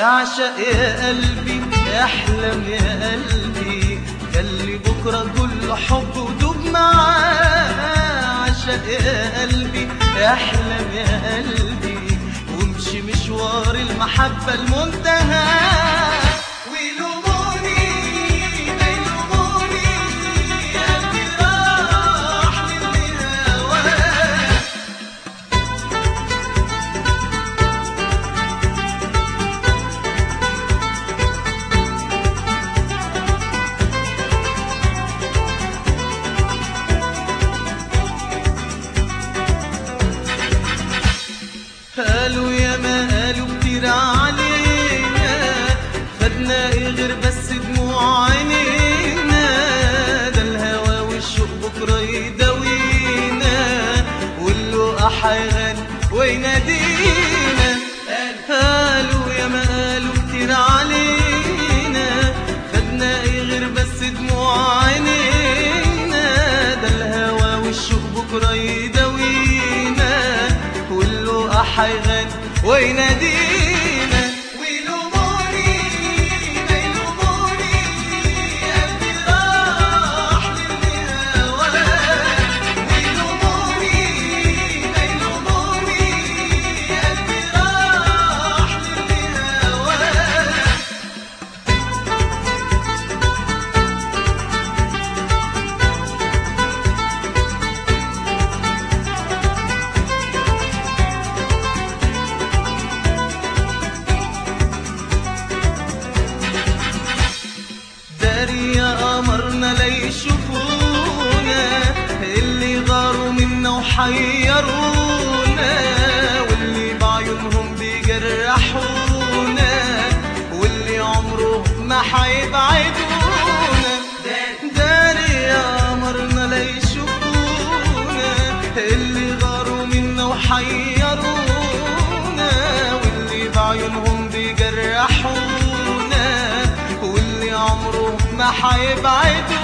اعشق يا قلبي احلم يا قلبي خلي بكرة كله حب ودوب معاه اعشق يا قلبي احلم يا قلبي وامشي مشوار المحبة المنتهى ويلوموني ما يلوموني قلبي راح للي هواه قالوا يا ما قالوا كتير علينا خدنا ايه غير بس دموع عينينا ده الهوى والشوق بكره يداوينا واللقا حيغني وينادينا قالوا يا ما قالوا كتير علينا خدنا ايه غير بس دموع عينينا ده الهوى والشوق بكره يداوينا واللقا حيغني وينادينا ويلوموني ما يلوموني قلبي راح للي هواه ويلوموني ما يلوموني قلبي راح للي هواه داري يا قمرنا لا يشوفونا اللي غاروا منا وحيرونا واللي بعيونهم بيجرحونا واللي عمره ما حيبعدونا داري يا قمرنا لا يشوفونا اللي غاروا منا وحيرونا واللي بعيونهم بيجرحونا واللي عمره ما حيبعدونا